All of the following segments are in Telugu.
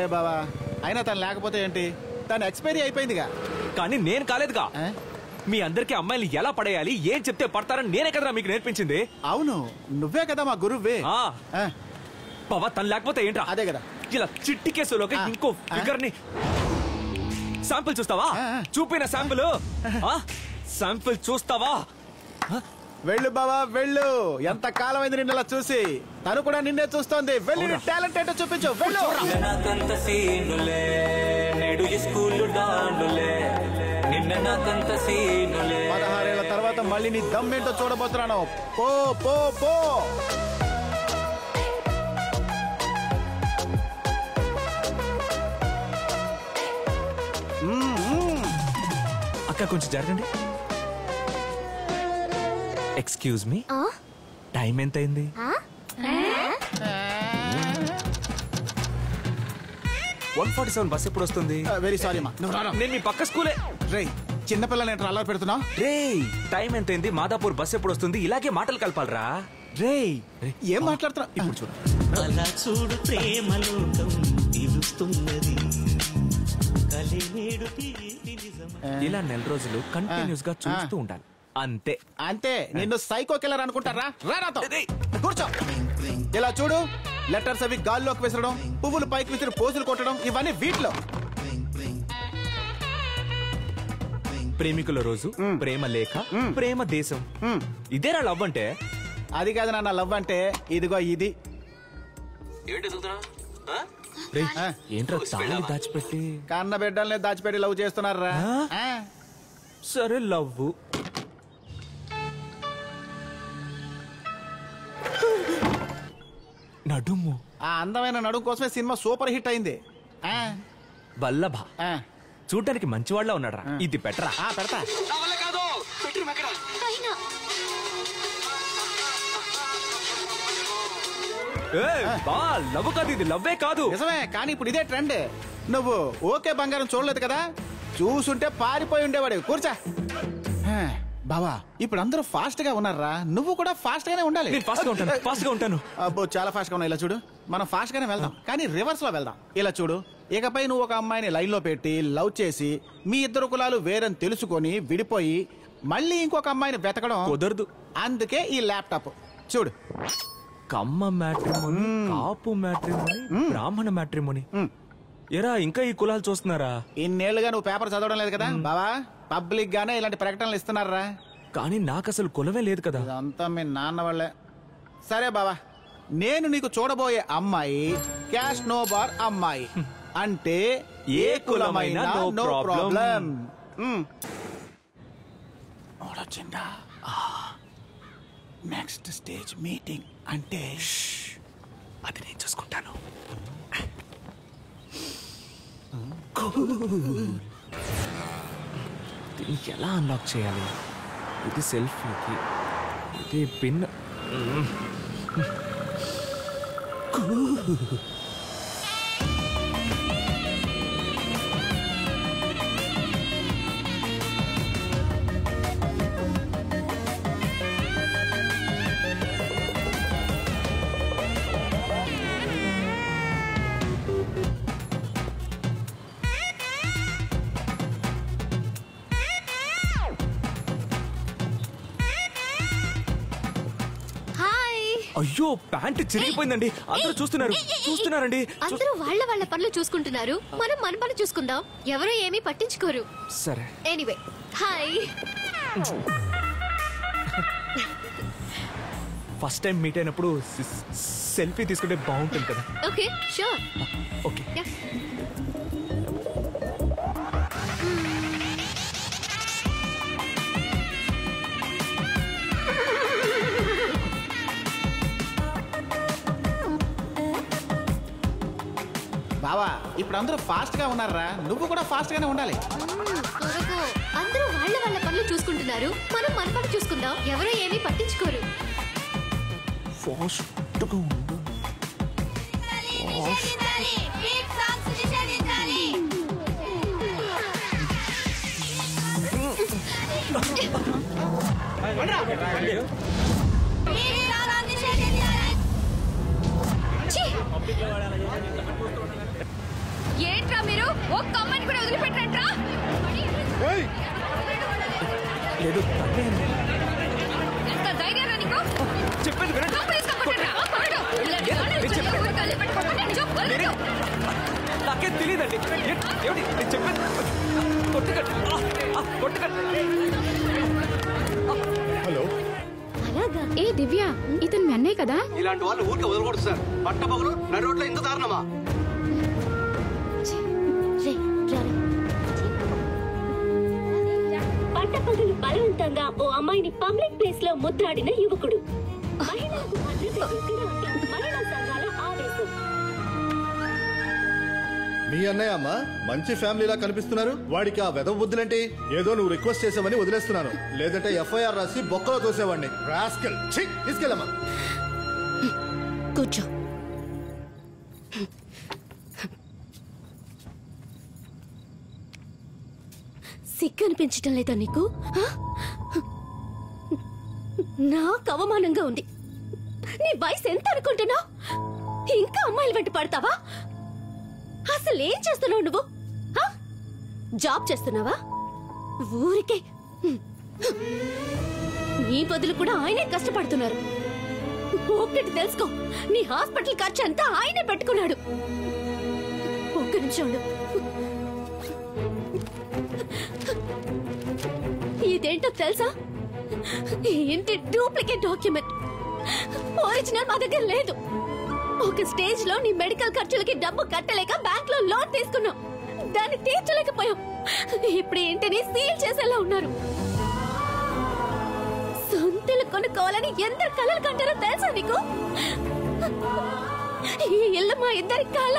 సరే బావా అయినా తను లేకపోతే ఏంటి తను ఎక్స్పైరీ అయిపోయిందిగా కానీ నేను కాలేదుగా ఆ? మీ అందరికి అమ్మాయిలు ఎలా పడేయాలి ఏం చెప్తే పడతారని నేనే కదరా మీకు నేర్పించింది అవును నువ్వే కదా మా గురువే ఆ ఆ, పవ తను లేకపోతే ఏంట్రా అదే కదా ఇలా చిట్టి కేసులోకి ఆ, ఇంకో ఆ. ఫిగర్ ని శాంపిల్ చూస్తావా ఆ, ఆ. చూపిన శాంపిల్ శాంపిల్ చూస్తావా వెళ్ళు బావా వెళ్ళు ఎంత కాలమైంది నిన్న చూసి తను కూడా నిన్నే చూస్తోంది వెళ్ళి నీ టాలెంట్ ఏంటో చూపించు వెళ్ళు నిన్న నాకంత సీనులే నేడు ఈ స్కూలు డాండులే నిన్న నాకంత సీనులే పదహారేళ్ల తర్వాత మళ్ళీ నీ దమ్ ఏంటో చూడబోతున్నాను పో పో పో అక్క కొంచెం జరగండి ఎక్స్క్యూజ్ మీ ఆ? టైం ఎంత అయింది ఆ? వన్ ఫార్టీ సెవెన్ బస్ ఎప్పుడు వస్తుంది వెరీ సారీ మా నువ్వు రారా నేను మీ పక్క స్కూలే రేయ్ చిన్నపిల్లని ఏంట్రా అల్లరి పెడుతున్నావు రే టైం ఎంత అయింది మాదాపూర్ బస్ ఎప్పుడు వస్తుంది ఇలాగే మాటలు కలపాలరా రేయ్ ఏం మాట్లాడుతున్నావు ఇప్పుడు చూడు అలా చూడు ప్రేమలోకం నిలుస్తున్నది కలినేడు తీపి నిజం ఇలా నెల రోజులు కంటిన్యూస్ గా చూస్తూ ఉండాలి అంతే అంతే నిన్ను సైకో కిల్లర్ అనుకుంటారా రా నాతో రేయ్. కూర్చో ఇలా చూడు లెటర్స్ అవి గాల్లోకి విసరడం పువ్వులు పైకి విసిరి పోజులు కొట్టడం ఇవన్నీ వీటిలో ప్రేమికుల రోజు ప్రేమ లేఖ ప్రేమ దేశం ఇదేనా లవ్ అంటే అది కాదు నాన్న లవ్ అంటే ఇదిగో ఇది రేయ్, ఆ. ఏంట్రా తాళి దాచిపెట్టి కన్న బిడ్డల్ని దాచిపెట్టి లవ్ చేస్తున్నారా ఆ? ఆ. సరే లవ్ నడుము ఆ అందమైన నడుము కోసమే సినిమా సూపర్ హిట్ అయింది ఆ. వల్లభ ఆ. చూడ్డానికి మంచివాళ్ళ ఉన్నాడ్రా ఇది పెట్టరా ఆ, పెడతా అయినా ఏయ్, బా లవ్ కాదు ఇది లవ్వే కాదు నిజమే కానీ ఇప్పుడు ఇదే ట్రెండ్ నువ్వు ఓకే బంగారం చూడలేదు కదా చూసుంటే పారిపోయి ఉండేవాడు కూర్చా హా, బావా ఇప్పుడు అందరూ ఫాస్ట్ గా ఉన్నారా నువ్వు కూడా ఫాస్ట్ గానే ఉండాలి నేను ఫాస్ట్ గా ఉంటాను ఫాస్ట్ గా ఉంటాను అబ్బో చాలా ఫాస్ట్ గా ఉన్నా ఇలా చూడు మనం ఫాస్ట్ గానే వెళ్దాం కానీ రివర్స్ లో వెళ్దాం ఇలా చూడు ఇకపై నువ్వు ఒక అమ్మాయిని లైన్ లో పెట్టి లవ్ చేసి మీ ఇద్దరు కులాలు వేరని తెలుసుకొని విడిపోయి మళ్ళీ ఇంకొక అమ్మాయిని వెతకడం కుదరదు అందుకే ఈ ల్యాప్టాప్ చూడు Kamma matrimony Kapu matrimony Brahmana matrimony ఎరా ఇంకా ఈ కులాలు చూస్తున్నారా ఇన్నేళ్లుగా నువ్వు పేపర్ చదవడం లేదు కదా బావా పబ్లిక్ గానే ఇలాంటి ప్రకటనలు ఇస్తున్నారా కానీ నాకు అసలు కులమే లేదు కదా ఇదంతా మీ నాన్న వాళ్ళే సరే బావా నేను నీకు చూడబోయే అమ్మాయి క్యాష్ నో బార్ అమ్మాయి అంటే ఏ కులమైన no నో problem. ప్రాబ్లం ఆలోచిందా నెక్స్ట్ స్టేజ్ మీటింగ్ అంటే అది నేను చూసుకుంటాను దీన్ని ఎలా అన్లాక్ చేయాలి ఇది సెల్ఫీకి ఇది పిన్ హాయ్ అయ్యో ప్యాంట్ చిరిగిపోయిందండి అందరూ చూస్తున్నారు చూస్తున్నారండి చూ- అందరూ వాళ్ళ వాళ్ళ పనులు చూసుకుంటున్నారు మనం మన పనులు చూసుకుందాం ఎవరు ఏమీ పట్టించుకోరు సరే anyway hi first time meet అయినప్పుడు సెల్ఫీ తీసుకుంటే బాగుంటుంది కదా ఓకే షూర్ ఓకే బావా ఇప్పుడు అందరూ ఫాస్ట్ గా ఉన్నారా నువ్వు కూడా ఫాస్ట్ గానే ఉండాలి త్వరగా అందరూ వాళ్ళ వాళ్ళ పనులు చూసుకుంటున్నారు మనం మన పనులు చూసుకుందాం ఎవరు ఏమీ పట్టించుకోరు ఫాస్ట్గా ఉండు ఛీ! ఏంట్రా మీరు ఒక్క అమ్మాయిని కూడా వదిలిపెట్టంట్రా లేదు తన్నే. ఎంత ధైర్యం నీకు చెప్పేది వినండి. లోపలికి తీసుకుపోతారా? పోరాడు. ఇలాంటి వాళ్ళని నేను చెప్పేది- ఊరికి వదిలిపెట్టుకోకుండా నిజం వదలరు. నాకేం తెలియదండి ఏమిటి నేను చెప్పేది కొట్టుకండి ఆ, ఆ, కొట్టుకండి అలాగా ఏ దివ్య ఇతను మీ అన్నయ్య కదా ఇలాంటి వాళ్ళు ఊరికే వదలకూడదు సార్ పట్టపగలు నడి రోడ్లో ఇంత దారుణమా రే రారా పట్టపగలు బలవంతంగా ఓ అమ్మాయిని పబ్లిక్ ప్లేస్ లో ముద్దాడిన యువకుడు మహిళలకు భద్రత ఎక్కడ అంటూ మహిళా సంఘాల ఆవేశం మీ అన్నయ్య అమ్మ మంచి ఫ్యామిలీలా కనిపిస్తున్నారు వాడికి ఆ వెదవ బుద్ధులేంటి ఏదో నువ్వు రిక్వెస్ట్ చేసావని వదిలేస్తున్నాను లేదంటే ఎఫ్ఐఆర్ రాసి బొక్కలో తోసేవాడిని రాస్కల్ ఛీ తీసుకెళ్ళమ్మా కూర్చో సిగ్గు అనిపించటం లేదా నీకు ఆ? నాకు అవమానంగా ఉంది నీ వయసు ఎంత అనుకుంటున్నావు ఇంకా అమ్మాయిల వెంట పడతావా అసలు ఏం చేస్తున్నావు నువ్వు ఆ? జాబ్ చేస్తున్నావా ఊరికే నీ బదులు కూడా ఆయనే కష్టపడుతున్నారు ఒక్కటి తెలుసుకో నీ హాస్పిటల్ ఖర్చు అంతా ఆయనే పెట్టుకున్నాడు ఒక్క నిమిషం ఉండు. ఇదేంటో తెలుసా ఈ ఇంటి డూప్లికేట్ డాక్యుమెంట్ ఒరిజినల్ మా దగ్గర లేదు ఒక స్టేజ్ లో నీ మెడికల్ ఖర్చులకి డబ్బు కట్టలేక బ్యాంక్ లో లోన్ తీసుకున్నాం దాన్ని తీర్చలేకపోయాం ఇప్పుడు ఈ ఇంటిని సీల్ చేసేలా ఉన్నారు సొంతలు కొనుక్కోవాలని ఎంత కలలు కంటారో తెలుసా నీకు ఈ ఇల్లు మా ఇద్దరి కాల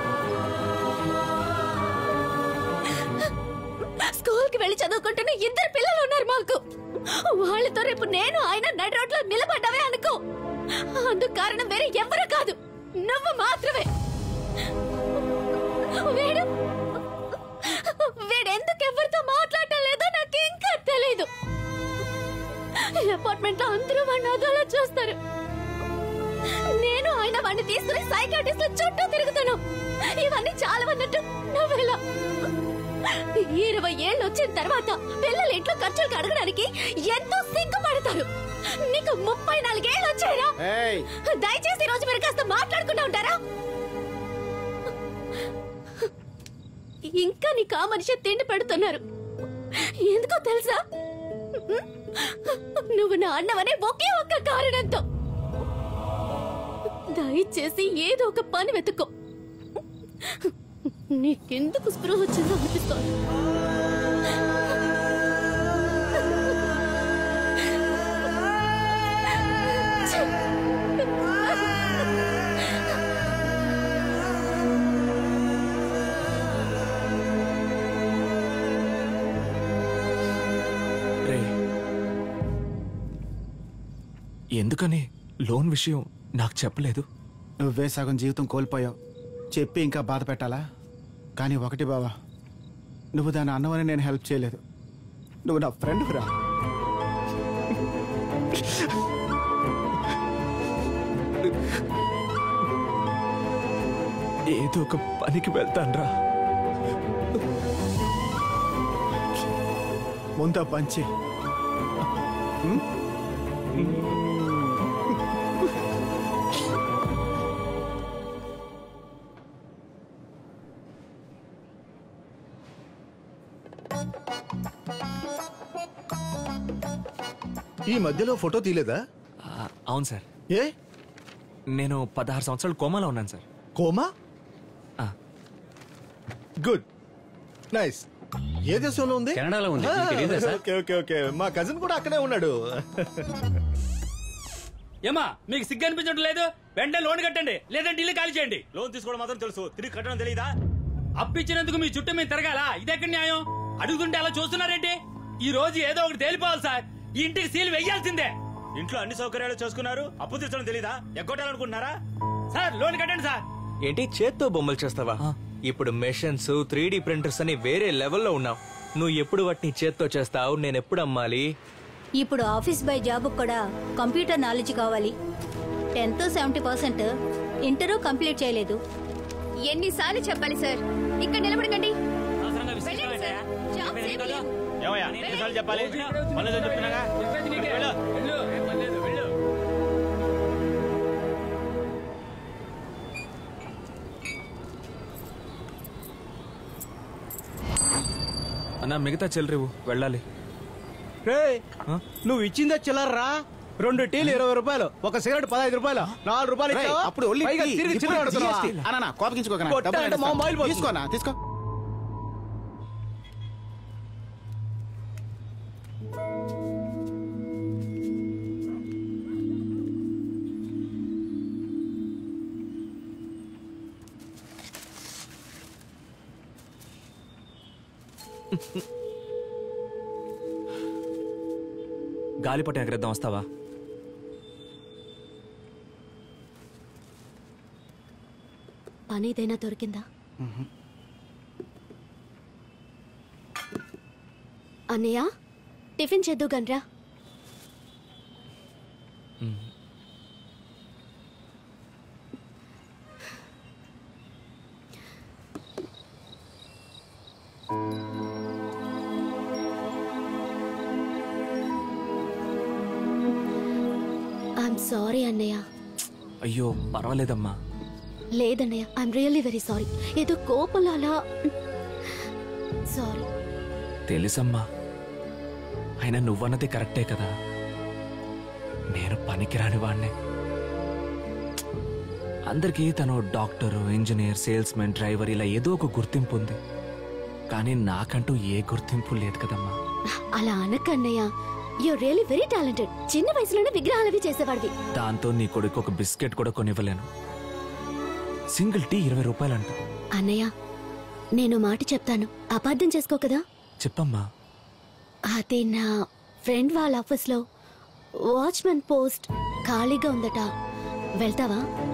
స్కూల్ కి వెళ్ళి చదువుకుంటున్న ఇద్దరు పిల్లలు ఉన్నారు మాకు వాళ్ళతో రేపు నేను ఆయన నడి రోడ్లో నిలబడ్డావే అనుకో అందుకు కారణం వేరే ఎవరు కాదు నువ్వు మాత్రమే వీడు వీడెందుకు ఎవరితో మాట్లాడటం లేదో నాకు ఇంకా తెలీదు అపార్ట్మెంట్ లో అందరూ వాడిని అదోలా చూస్తారు నేను ఆయన వాడిని తీసుకుని సైకాటిస్ట్ చుట్టూ తిరుగుతాను ఇవన్నీ చాలా అన్నట్టు నువ్వెలా ఇరవై ఏళ్ళు వచ్చిన తర్వాత పిల్లలు ఇంట్లో ఖర్చులకు అడగడానికి ఎంతో సిగ్గుపడతారు నీకు ముప్పై నాలుగేళ్ళు వచ్చాయరా ఏయ్ దయచేసి ఈ రోజు మీరు కాస్త మాట్లాడుకుంటూ ఉంటారా ఇంకా నీకు ఆ మనిషి తిండి పెడుతున్నారు ఎందుకో తెలుసా నువ్వు నా అన్నవనే ఒకే ఒక్క కారణంతో దయచేసి ఏదో ఒక పని వెతుక్కో నీకెందుకు స్పృహ వచ్చిందో అనిపిస్తోంది రే ఎందుకని లోన్ విషయం నాకు చెప్పలేదు నువ్వే సగం జీవితం కోల్పోయావు చెప్పి ఇంకా బాధ పెట్టాలా కానీ ఒకటి బావా నువ్వు దాని అన్నవని నేను హెల్ప్ చేయలేదు నువ్వు నా ఫ్రెండ్ రా ఏదో ఒక పనికి వెళ్తాన్రా ముందా పంచి ఈ మధ్యలో ఫోటో తీలేదా ఆ, అవును సార్ ఏ నేను పదహారు సంవత్సరాలు కోమాలో ఉన్నాను సార్ కోమా ఆ. గుడ్ నైస్ ఏ దేశంలో ఉంది కెనడాలో ఉంది. మీకు తెలీదా సార్? ఓకే ఓకే ఓకే మా కజిన్ కూడా అక్కడే ఉన్నాడు ఏమా మీకు సిగ్గు అనిపించడం లేదు వెంటనే లోన్ కట్టండి లేదంటే ఇల్లు ఖాళీ చేయండి లోన్ తీసుకోవడం మాత్రం తెలుసు తిరిగి కట్టడం తెలియదా అప్పిచ్చినందుకు మీ చుట్టూ మేము తిరగాల ఇదెక్కడ న్యాయం అడుగుతుంటే అలా చూస్తున్నారేంటి ఈ రోజు ఏదో ఒకటి తేలిపోవాలి సార్ ఈ ఇంటికి సీల్ వెయ్యాల్సిందే ఇంట్లో అన్ని సౌకర్యాలు చేసుకున్నారు అప్పు తీర్చడం తెలీదా ఎగ్గొట్టాలనుకుంటున్నారా సార్ లోన్ కట్టండి సార్ ఏంటి చేత్తో బొమ్మలు చేస్తావా ఇప్పుడు మెషిన్స్ త్రీ డి ప్రింటర్స్ అని వేరే లెవెల్లో ఉన్నావు నువ్వు ఎప్పుడు వాటిని చేత్తో చేస్తావు నేను ఎప్పుడు అమ్మాలి ఇప్పుడు ఆఫీస్ బై జాబ్ కూడా కంప్యూటర్ నాలెడ్జ్ కావాలి tenth seventy percent inter complete చేయలేదు ఎన్నిసార్లు చెప్పాలి సార్ ఇక్కడ నిలబడకండి అనవసరంగా వెళ్ళండి విసిగిస్తావేంటయ్యా? సార్. జాబ్ చెప్పేది సేవ్ కాదు. ఏమయ్యా ఎన్నిసార్లు చెప్పాలి మళ్ళీ చెప్తున్నాగా చెప్పేది నీకే. వెళ్ళు. వెళ్ళు, ఏం పర్లేదు, వెళ్ళు. అన్నా మిగతా చెల్లరేవు వెళ్ళాలి నువ్వు ఇచ్చిందే చిల్లర్రా రెండు టీలు ఇరవై రూపాయలు ఒక సిగరెట్ పదహైదు రూపాయలు నాలుగు రూపాయలు రేయ్, ఇచ్చావా? అప్పుడు ఒళ్ళి పైగా టీ, తిరిగి ఇప్పుడు చిల్లర అడుగుతున్నావా? GST. అన్నా, కోపగించుకోకనా కొట్టా డబ్బులు అంటే మా ఇస్తాను. మొబైల్ పోతుంది. తీసుకోనా తీసుకో గాలిపటం ఎగరేద్దాం వస్తావా పని ఏదైనా దొరికిందా అన్నయ్య టిఫిన్ చేద్దు గన్రా ఐఎమ్ సారీ అన్నయ్య అయ్యో పర్వాలేదమ్మా లేదన్నయ్య ఐఎమ్ రియల్లీ వెరీ సారీ ఏదో కోపంలో అలా సారీ తెలుసమ్మా అయినా నువ్వన్నది కరెక్టే కదా నేను పనికిరాని వాణ్ణే అందరికీ తను doctor engineer salesmen driver ఇలా ఏదో ఒక గుర్తింపు ఉంది కానీ నాకంటూ ఏ గుర్తింపు లేదు కదమ్మా అలా అనకన్నయ్య యు రియల్లీ వెరీ టాలెంటెడ్ చిన్న వయసులోనే విగ్రహాలవి చేసేవాడివి దాంతో నీ కొడుకు ఒక బిస్కెట్ కూడా కొనివ్వలేను సింగిల్ టీ ఇరవై రూపాయలంట అన్నయ్య నేను మాట చెప్తాను అపార్థం చేసుకో కదా చెప్పమ్మా అది నా ఫ్రెండ్ వాళ్ళ ఆఫీస్లో వాచ్మెన్ పోస్ట్ ఖాళీగా ఉందట వెళ్తావా